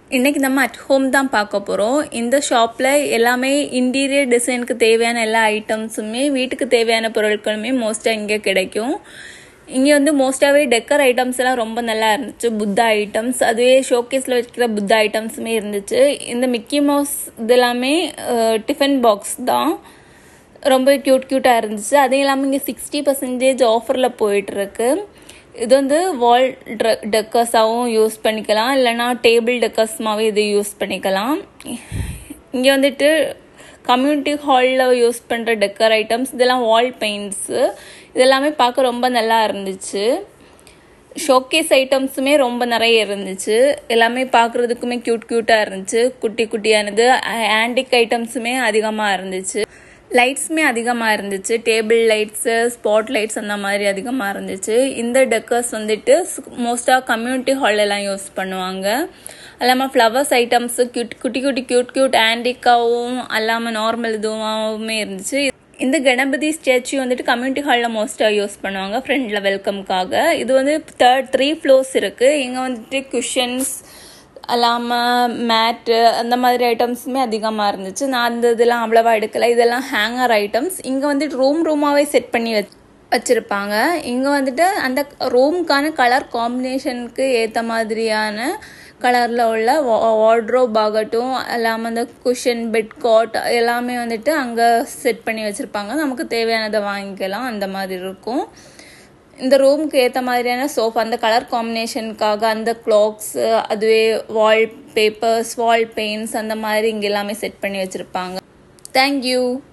இன்னைக்கு நம்ம at home தான் பார்க்க போகிறோம் இந்த ஷாப்பில் எல்லாமே இன்டீரியர் டிசைனுக்கு தேவையான எல்லா ஐட்டம்ஸுமே வீட்டுக்கு தேவையான பொருட்களுமே மோஸ்ட்டாக இங்கே கிடைக்கும் இங்கே வந்து மோஸ்ட்டாகவே டெக்கர் ஐட்டம்ஸ் எல்லாம் ரொம்ப நல்லா இருந்துச்சு புத்தா ஐட்டம்ஸ் அதுவே ஷோகேஸில் வைக்கிற புத்தா ஐட்டம்ஸுமே இருந்துச்சு இந்த மிக்கி மவுஸ் இதெல்லாமே டிஃபன் பாக்ஸ் தான் ரொம்ப க்யூட் க்யூட்டாக இருந்துச்சு அதுவும் இல்லாமல் இங்கே சிக்ஸ்டி பர்சன்டேஜ் ஆஃபரில் போயிட்டுருக்கு இது வந்து வால் டெக்கர்ஸாகவும் யூஸ் பண்ணிக்கலாம் இல்லைனா டேபிள் டெக்கர்ஸ்மாவே இது யூஸ் பண்ணிக்கலாம் இங்கே வந்துட்டு கம்யூனிட்டி ஹாலில் யூஸ் பண்ணுற டெக்கர் ஐட்டம்ஸ் இதெல்லாம் வால் பெயிண்ட்ஸு இதெல்லாமே பார்க்க ரொம்ப நல்லா இருந்துச்சு ஷோகேஸ் ஐட்டம்ஸுமே ரொம்ப நிறைய இருந்துச்சு எல்லாமே பார்க்குறதுக்குமே க்யூட் க்யூட்டாக இருந்துச்சு குட்டி குட்டியானது ஆன்டிக் ஐட்டம்ஸுமே அதிகமாக இருந்துச்சு லைட்ஸுமே அதிகமாக இருந்துச்சு டேபிள் லைட்ஸு ஸ்பாட் லைட்ஸ் அந்த மாதிரி அதிகமாக இருந்துச்சு இந்த டெக்கர்ஸ் வந்துட்டு மோஸ்ட்டாக கம்யூனிட்டி ஹாலெல்லாம் யூஸ் பண்ணுவாங்க இல்லாமல் ஃப்ளவர்ஸ் ஐட்டம்ஸு க்யூட் குட்டி குட்டி க்யூட் க்யூட் ஆன்டிக்காவும் அல்லாமல் நார்மல் இதுவாகவுமே இருந்துச்சு இந்த கணபதி ஸ்டாச்சு வந்துட்டு கம்யூனிட்டி ஹாலில் மோஸ்ட்டாக யூஸ் பண்ணுவாங்க ஃப்ரெண்டில் வெல்கம்காக இது வந்து தேர்ட் த்ரீ ஃப்ளோர்ஸ் இருக்குது இங்கே வந்துட்டு குஷன்ஸ் அல்லாமல் மேட்டு அந்த மாதிரி ஐட்டம்ஸுமே அதிகமாக இருந்துச்சு நான் அந்த இதெல்லாம் அவ்வளோவா எடுக்கலை இதெல்லாம் ஹேங்கர் ஐட்டம்ஸ் இங்கே வந்துட்டு ரூம் ரூமாகவே செட் பண்ணி வச் வச்சுருப்பாங்க இங்கே வந்துட்டு அந்த ரூமுக்கான கலர் காம்பினேஷனுக்கு ஏற்ற மாதிரியான கலரில் உள்ள வார்ட்ரோப் ஆகட்டும் இல்லாமல் அந்த குஷன் பெட் காட் எல்லாமே வந்துட்டு அங்கே செட் பண்ணி வச்சுருப்பாங்க நமக்கு தேவையானதை வாங்கிக்கலாம் அந்த மாதிரி இருக்கும் இந்த ரூமுக்கு ஏற்ற மாதிரியான சோஃபா அந்த கலர் காம்பினேஷனுக்காக அந்த கிளாக்ஸு அதுவே வால் பேப்பர்ஸ் வால் பெயிண்ட்ஸ் அந்த மாதிரி இங்கே எல்லாமே செட் பண்ணி வச்சுருப்பாங்க தேங்க்யூ